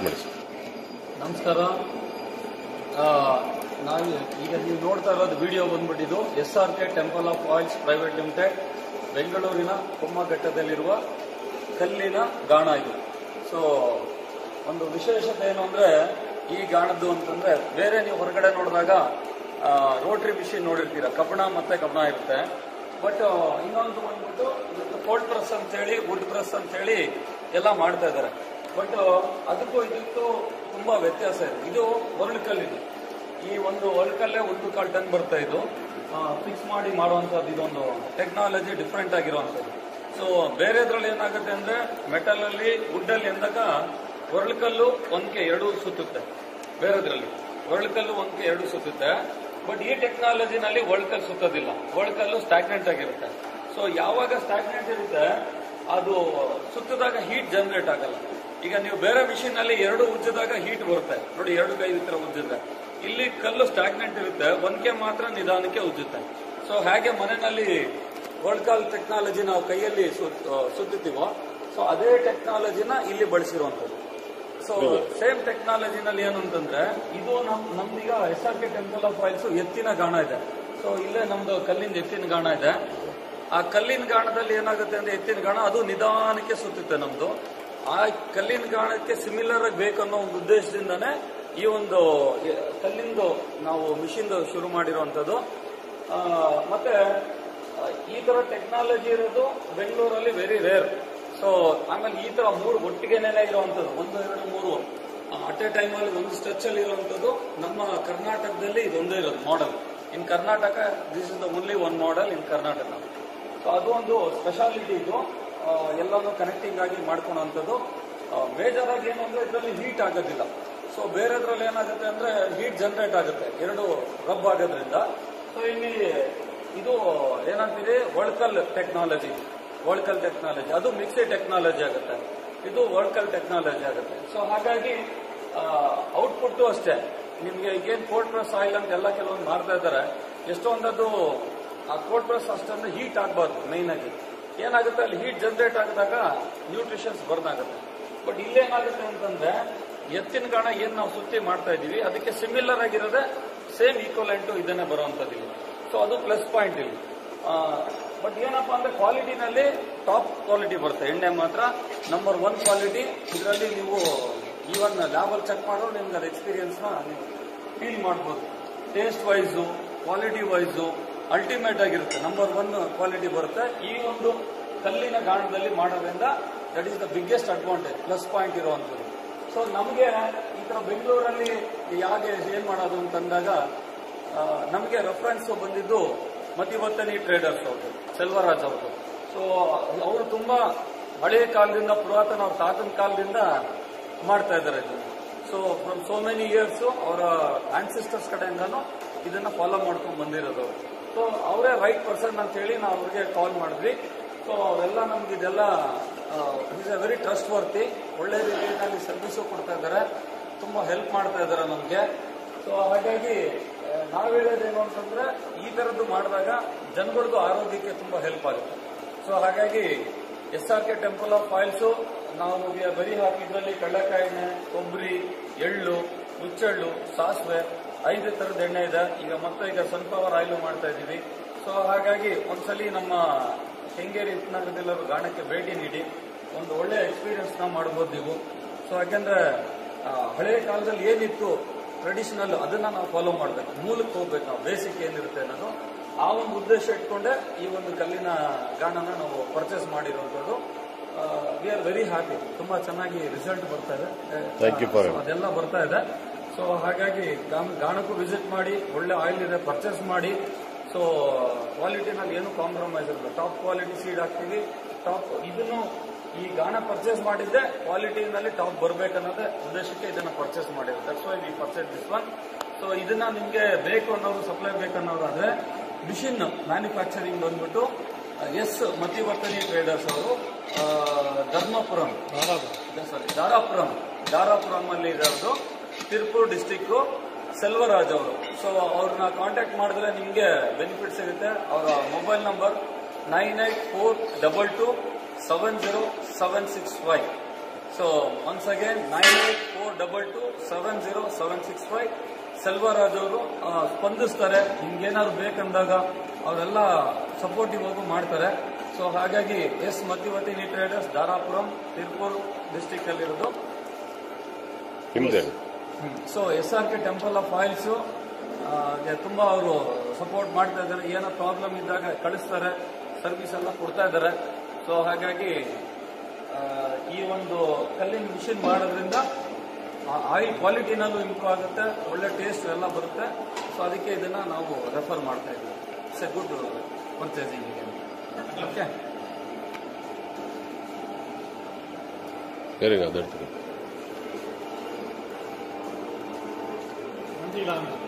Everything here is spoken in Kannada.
ಮಾಡಿ ಸರ್ ನಮಸ್ಕಾರ ಆ, ನಾವು ಈಗ ನೀವು ನೋಡ್ತಾ ಇರೋದು ವಿಡಿಯೋ ಬಂದ್ಬಿಟ್ಟಿದ್ದು S R K temple of oils private limited ಬೆಂಗಳೂರಿನ ಕೊಮ್ಮಘಟ್ಟದಲ್ಲಿರುವ ಕಲ್ಲಿನ ಗಾಣ ಇದು ಸೊ ಒಂದು ವಿಶೇಷತೆ ಏನು ಅಂದ್ರೆ ಈ ಗಾಣದ್ದು ಅಂತಂದ್ರೆ ಬೇರೆ ನೀವು ಹೊರಗಡೆ ನೋಡಿದಾಗ ರೋಟ್ರಿ ಮಿಷಿನ್ ನೋಡಿರ್ತೀರ ಕಬ್ಬಣ ಮತ್ತೆ ಕಬ್ಬಣ ಇರುತ್ತೆ ಬಟ್ ಇನ್ನೊಂದು ಬಂದ್ಬಿಟ್ಟು ಕೋಲ್ಡ್ ಪ್ರೆಸ್ ಅಂತ ಹೇಳಿ ವುಡ್ ಪ್ರೆಸ್ ಅಂತ ಹೇಳಿ ಎಲ್ಲ ಮಾಡ್ತಾ ಇದ್ದಾರೆ ಬಟ್ ಅದಕ್ಕೂ ಇದಕ್ಕೂ ತುಂಬಾ ವ್ಯತ್ಯಾಸ ಇದೆ ಇದು ಒರಳುಕಲ್ಲು ಇದು ಈ ಒಂದು ಒರಳುಕಲ್ಲೇ ಒಂದು ಕಾಲ್ ಟನ್ ಬರ್ತಾ ಇದು ಫಿಕ್ಸ್ ಮಾಡಿ ಮಾಡುವಂಥದ್ದು ಇದೊಂದು ಟೆಕ್ನಾಲಜಿ ಡಿಫ್ರೆಂಟ್ ಆಗಿರುವಂಥದ್ದು ಸೊ ಬೇರೆದ್ರಲ್ಲಿ ಏನಾಗುತ್ತೆ ಅಂದ್ರೆ ಮೆಟಲ್ ಅಲ್ಲಿ ವುಡ್ ಅಲ್ಲಿ ಎಂದಾಗ ಒರಳುಕಲ್ಲು ಒಂದ್ಕೆ ಎರಡು ಸುತ್ತುತ್ತೆ ಬೇರೆದ್ರಲ್ಲಿ ಒರಳುಕಲ್ಲು ಒಂದ್ಕೆ ಎರಡು ಸುತ್ತುತ್ತೆ ಬಟ್ ಈ ಟೆಕ್ನಾಲಜಿನಲ್ಲಿ ಒಳ್ಕಲ್ ಸುತ್ತೋದಿಲ್ಲ ಒಳ್ಕಲ್ಲು ಸ್ಟಾಗ್ನೆಂಟ್ ಆಗಿರುತ್ತೆ ಸೊ ಯಾವಾಗ ಸ್ಟಾಗ್ನೆಂಟ್ ಇರುತ್ತೆ ಅದು ಸುತ್ತಿದಾಗ ಹೀಟ್ ಜನರೇಟ್ ಆಗಲ್ಲ ಈಗ ನೀವು ಬೇರೆ ಮಿಷಿನ್ ಅಲ್ಲಿ ಎರಡು ಉಜ್ಜಿದಾಗ ಹೀಟ್ ಬರುತ್ತೆ ನೋಡಿ ಎರಡು ಕೈ ಈ ತರ ಉಜ್ಜಿದ್ರೆ ಇಲ್ಲಿ ಕಲ್ಲು ಸ್ಟಾಗ್ನೆಂಟ್ ಇರುತ್ತೆ ಒಂದ್ಕೆ ಮಾತ್ರ ನಿಧಾನಕ್ಕೆ ಉಜ್ಜುತ್ತೆ ಸೊ ಹಾಗೆ ಮನೆಯಲ್ಲಿ ವರ್ಲ್ಡ್ ಟೆಕ್ನಾಲಜಿ ನಾವು ಕೈಯಲ್ಲಿ ಸುತ್- ಸುತ್ತುತ್ತೀವೋ ಸೊ ಅದೇ ಟೆಕ್ನಾಲಜಿನ ಇಲ್ಲಿ ಬಳಸಿರುವಂತದ್ದು ಸೊ ಸೇಮ್ ಟೆಕ್ನಾಲಜಿನಲ್ಲಿ ಏನು ಅಂತಂದ್ರೆ ಇದು ನಮ್ ನಮ್ದೀಗ S R K temple of oils ಎತ್ತಿನ ಗಾಣ ಇದೆ ಸೊ ಇಲ್ಲೇ ನಮ್ದು ಕಲ್ಲಿಂದ ಎತ್ತಿನ ಗಾಣ ಇದೆ ಆ ಕಲ್ಲಿನ ಗಾಣದಲ್ಲಿ ಏನಾಗುತ್ತೆ ಅಂದ್ರೆ ಎತ್ತಿನ ಗಾಣ ಅದು ನಿಧಾನಕ್ಕೆ ಸುತ್ತುತ್ತೆ ನಮ್ದು ಆ ಕಲ್ಲಿನ ಗಾಣಕ್ಕೆ ಸಿಮಿಲರ್ ಆಗಿ ಬೇಕನ್ನೋ ಒಂದು ಉದ್ದೇಶದಿಂದಾನೇ ಈ ಒಂದು ಎ- ಕಲ್ಲಿಂದು ನಾವು ಮಿಷಿನ್ ಶುರು ಮಾಡಿರುವಂತದ್ದು ಆ, ಮತ್ತೆ ಆ, ಈ ತರ ಟೆಕ್ನಾಲಜಿ ಇರೋದು ಬೆಂಗಳೂರಲ್ಲಿ ವೆರಿ ರೇರ್ ಸೊ ಆಮೇಲೆ ಈ ತರ ಮೂರು ಒಟ್ಟಿಗೆನೇ ಇರುವಂತದ್ದು ಒಂದು ಎರಡು ಮೂರು ಅಟ್ ಎ ಟೈಮ್ ಅಲ್ಲಿ ಒಂದು ಸ್ಟ್ರೆಚ್ ಅಲ್ಲಿ ಇರುವಂತದ್ದು ನಮ್ಮ ಕರ್ನಾಟಕದಲ್ಲಿ ಇದೊಂದೇ ಇರೋದು model in Karnataka this is the only one model in Karnataka so ಅದು ಒಂದು ಸ್ಪೆಷಾಲಿಟಿ ಇದು ಆ, ಎಲ್ಲಾನು ಕನೆಕ್ಟಿಂಗ್ ಆಗಿ ಮಾಡ್ಕೊಳೋಂಥದ್ದು ಮೇಜರ್ ಆಗಿ ಏನು ಅಂದ್ರೆ ಇದರಲ್ಲಿ ಹೀಟ್ ಆಗೋದಿಲ್ಲ ಸೊ ಬೇರೆದ್ರಲ್ಲಿ ಏನಾಗುತ್ತೆ ಅಂದ್ರೆ ಹೀಟ್ ಜನರೇಟ್ ಆಗುತ್ತೆ ಎರಡು ರಬ್ ಆಗೋದ್ರಿಂದ ಸೊ ಇಲ್ಲಿ ಇದು ಏನಾಗ್ತಿದೆ ವರ್ಲ್ಕಲ್ ಟೆಕ್ನಾಲಜಿ ವರ್ಲ್ಕಲ್ ಟೆಕ್ನಾಲಜಿ ಅದು ಮಿಕ್ಸಿ ಟೆಕ್ನಾಲಜಿ ಆಗುತ್ತೆ ಇದು ವರ್ಲ್ಕಲ್ ಟೆಕ್ನಾಲಜಿ ಆಗುತ್ತೆ ಸೊ ಹಾಗಾಗಿ ಔಟ್ಪುಟ್ ಅಷ್ಟೇ ನಿಮ್ಗೆ ಈಗೇನು ಕೋಲ್ಡ್ ಪ್ರೆಸ್ ಆಯಿಲ್ ಅಂತ ಎಲ್ಲ ಕೆಲವೊಂದು ಮಾಡ್ತಾ ಇದ್ದಾರೆ ಎಷ್ಟೊಂದದ್ದು ಆ ಕೋಲ್ಡ್ ಪ್ರೆಸ್ ಅಷ್ಟೊಂದು ಹೀಟ್ ಆಗಬಾರ್ದು ಮೈನ್ ಆಗಿ ಏನಾಗುತ್ತೆ ಅಲ್ಲಿ ಹೀಟ್ ಜನರೇಟ್ ಆಗಿದಾಗ ನ್ಯೂಟ್ರಿಷನ್ಸ್ ಬರ್ನ್ ಆಗುತ್ತೆ ಬಟ್ ಇಲ್ಲೇನಾಗುತ್ತೆ ಅಂತಂದ್ರೆ ಎತ್ತಿನ ಗಾಣ ಏನ್ ನಾವು ಸುತ್ತಿ ಮಾಡ್ತಾ ಇದೀವಿ ಅದಕ್ಕೆ ಸಿಮಿಲರ್ ಆಗಿರೋದೇ ಸೇಮ್ ಈಕ್ವಲೆಂಟು ಇದನ್ನೇ ಬರುವಂತದ್ದು ಇಲ್ಲಿ ಸೊ ಅದು ಪ್ಲಸ್ ಪಾಯಿಂಟ್ ಇಲ್ಲಿ ಬಟ್ ಏನಪ್ಪಾ ಅಂದ್ರೆ ಕ್ವಾಲಿಟಿನಲ್ಲಿ ಟಾಪ್ ಕ್ವಾಲಿಟಿ ಬರುತ್ತೆ ಎಣ್ಣೆ ಮಾತ್ರ ನಂಬರ್ ಒನ್ ಕ್ವಾಲಿಟಿ ಇದರಲ್ಲಿ ನೀವು ಈವನ್ ಲ್ಯಾಬಲ್ ಚೆಕ್ ಮಾಡೋ ನಿಮ್ಗೆ ಅದು ಎಕ್ಸ್ಪೀರಿಯನ್ಸ್ ನ ನೀವು ಫೀಲ್ ಮಾಡ್ಬೋದು taste wise quality wise ultimate ಆಗಿರುತ್ತೆ ನಂಬರ್ ಒನ್ ಕ್ವಾಲಿಟಿ ಬರುತ್ತೆ ಈ ಒಂದು ಕಲ್ಲಿನ ಗಾಣದಲ್ಲಿ ಮಾಡೋದ್ರಿಂದ that is the biggest advantage plus point ಇರುವಂಥದ್ದು ಸೊ ನಮಗೆ ಈ ತರ ಬೆಂಗಳೂರಲ್ಲಿ ಯಾಕೆ ಏನ್ ಮಾಡೋದು ಅಂತಂದಾಗ ನಮಗೆ ರೆಫರೆನ್ಸ್ ಬಂದಿದ್ದು ಮತಿವತ್ತನಿ ಟ್ರೇಡರ್ಸ್ ಅವ್ರದ್ದು ಸೆಲ್ವರಾಜ್ ಅವ್ರದ್ದು ಸೊ ಅವರು ತುಂಬಾ ಹಳೆಯ ಕಾಲದಿಂದ ಪುರಾತನ ಅವ್ರ ತಾತನ ಕಾಲದಿಂದ ಮಾಡ್ತಾ ಇದ್ದಾರೆ ಇದನ್ನ so from so many years ಅವರ ಆನ್ಸಿಸ್ಟರ್ಸ್ ಕಡೆಯಿಂದನೂ ಇದನ್ನ ಫಾಲೋ ಮಾಡ್ಕೊಂಡು ಬಂದಿರೋದು ಸೊ ಅವರೇ ರೈಟ್ ಪರ್ಸನ್ ಅಂತ ಹೇಳಿ ನಾವು ಅವ್ರಿಗೆ ಕಾಲ್ ಮಾಡಿದ್ವಿ ಸೊ ಅವರೆಲ್ಲ ನಮ್ಗೆ ಇದೆಲ್ಲ is a very trustworthy ಒಳ್ಳೆ ರೀತಿಯಲ್ಲಿ ಸರ್ವಿಸು ಕೊಡ್ತಾ ಇದ್ದಾರೆ ತುಂಬಾ ಹೆಲ್ಪ್ ಮಾಡ್ತಾ ಇದ್ದಾರೆ ನಮಗೆ ಸೊ ಹಾಗಾಗಿ ಆ, ನಾವ್ ಹೇಳೋದೇನು ಅಂತಂದ್ರೆ ಈ ತರದ್ದು ಮಾಡಿದಾಗ ಜನಗಳಿಗೂ ಆರೋಗ್ಯಕ್ಕೆ ತುಂಬಾ ಹೆಲ್ಪ್ ಆಗುತ್ತೆ ಸೊ ಹಾಗಾಗಿ S R K temple of oils ನಾವು ಬರೀ ಹಾಕಿದ್ರಲ್ಲಿ ಕಡಲೆಕಾಯಿ ಎಣ್ಣೆ ಕೊಬ್ಬರಿ ಎಳ್ಳು ಹುಚ್ಚೆಳ್ಳು ಸಾಸಿವೆ ಐದು ತರದ ಎಣ್ಣೆ ಇದೆ ಈಗ ಮತ್ತೆ ಈಗ ಸನ್ಫ್ಲವರ್ ಆಯಿಲ್ ಮಾಡ್ತಾ ಇದೀವಿ ಸೊ ಹಾಗಾಗಿ ಒಂದ್ಸಲಿ ನಮ್ಮ ಕೆಂಗೇರಿ ಉಪನಗರದಲ್ಲರೂ ಗಾಣಕ್ಕೆ ಭೇಟಿ ನೀಡಿ ಒಂದು ಒಳ್ಳೆ ಎಕ್ಸ್ಪೀರಿಯನ್ಸ್ ನ ಮಾಡಬಹುದು ನೀವು ಸೊ ಯಾಕೆಂದ್ರೆ ಆ, ಹಳೆಯ ಕಾಲದಲ್ಲಿ ಏನಿತ್ತು ಟ್ರೆಡಿಷನಲ್ ಅದನ್ನ ನಾವು ಫಾಲೋ ಮಾಡ್ಬೇಕು ಮೂಲಕ್ಕೆ ಹೋಗ್ಬೇಕು ನಾವು ಬೇಸಿಕ್ ಏನಿರುತ್ತೆ ಅನ್ನೋದು ಆ ಒಂದು ಉದ್ದೇಶ ಇಟ್ಕೊಂಡೆ ಈ ಒಂದು ಕಲ್ಲಿನ ಗಾಣನ ನಾವು ಪರ್ಚೇಸ್ ಮಾಡಿರುವಂತದ್ದು ವಿ ಆರ್ ವೆರಿ ಹ್ಯಾಪಿ ತುಂಬಾ ಚೆನ್ನಾಗಿ ರಿಸಲ್ಟ್ ಬರ್ತಾ ಇದೆ Thank you for it. So, ಅದೆಲ್ಲ ಬರ್ತಾ ಇದೆ ಸೊ ಹಾಗಾಗಿ ಗಾಣ- ಗಾಣಕ್ಕೂ ವಿಸಿಟ್ ಮಾಡಿ ಒಳ್ಳೆ ಆಯಿಲ್ ಇದೆ ಪರ್ಚೇಸ್ ಮಾಡಿ ಸೊ ಕ್ವಾಲಿಟಿನಲ್ಲಿ ಏನು ಕಾಂಪ್ರಮೈಸ್ ಇರಲ್ಲ ಟಾಪ್ ಕ್ವಾಲಿಟಿ ಸೀಡ್ ಹಾಕ್ತೀವಿ ಟಾಪ್ ಇದನ್ನು ಈ ಗಾಣ ಪರ್ಚೇಸ್ ಮಾಡಿದ್ದೆ ಕ್ವಾಲಿಟಿನಲ್ಲಿ ಟಾಪ್ ಬರ್ಬೇಕನ್ನೋದೇ ಉದ್ದೇಶಕ್ಕೆ ಇದನ್ನ ಪರ್ಚೇಸ್ ಮಾಡಿರೋದು that's why we purchase this one so ಇದನ್ನ ನಿಮ್ಗೆ ಬೇಕು ಅನ್ನೋರು ಸಪ್ಲೈ ಬೇಕನ್ನೋದಾದ್ರೆ ಮಿಷಿನ್ ಮ್ಯಾನುಫ್ಯಾಕ್ಚರಿಂಗ್ ಬಂದ್ಬಿಟ್ಟು ಎಸ್ ಮತಿವರ್ತನಿ ಟ್ರೇಡರ್ಸ್ ಅವರು ಆ, ಧರ್ಮಪುರಂ ಸಾರಿ ದಾರಾಪುರಂ ದಾರಾಪುರಂ ಅಲ್ಲಿ ಇರೋದು ತಿರುಪೂರ್ ಡಿಸ್ಟಿಕ್ ಸೆಲ್ವರಾಜ್ ಅವರು ಸೊ ಅವ್ರನ್ನ ಕಾಂಟ್ಯಾಕ್ಟ್ ಮಾಡಿದ್ರೆ ನಿಮ್ಗೆ ಬೆನಿಫಿಟ್ ಸಿಗುತ್ತೆ ಅವರ mobile number nine eight four double two seven zero seven six five so once again nine eight four double two seven zero seven six five Selvaraj ಅವರು ಆ, ಸ್ಪಂದಿಸ್ತಾರೆ ನಿಮ್ಗೇನಾದ್ರು ಬೇಕಂದಾಗ ಅವರೆಲ್ಲ ಸಪೋರ್ಟಿವ್ ಆಗೂ ಮಾಡ್ತಾರೆ ಸೊ ಹಾಗಾಗಿ S Mathivathini traders Dharapuram Tirupur district ಅಲ್ಲಿರೋದು ನಿಮ್ದೇ so S R K temple of oils ತುಂಬಾ ಅವರು ಸಪೋರ್ಟ್ ಮಾಡ್ತಾ ಇದ್ದಾರೆ ಏನೋ ಪ್ರಾಬ್ಲಮ್ ಇದ್ದಾಗ ಕಳಿಸ್ತಾರೆ ಸರ್ವಿಸ್ ಎಲ್ಲ ಕೊಡ್ತಾ ಇದ್ದಾರೆ ಸೊ ಹಾಗಾಗಿ ಆ, ಈ ಒಂದು ಕಲ್ಲಿನ ಮಿಷಿನ್ ಮಾಡೋದ್ರಿಂದ ಆಯಿಲ್ ಕ್ವಾಲಿಟಿನಲ್ಲೂ ಇಂಪ್ರೂವ್ ಆಗುತ್ತೆ ಒಳ್ಳೆ ಟೇಸ್ಟ್ ಎಲ್ಲ ಬರುತ್ತೆ ಸೊ ಅದಕ್ಕೆ ಇದನ್ನ ನಾವು ರೆಫರ್ ಮಾಡ್ತಾ ಇದ್ದೀವಿ it's a good purchasing okay ಯಾರಿಗೆ ಅದರ್ತೀವಿ ಮಂಜಿಲ್ಲ ಅಂತ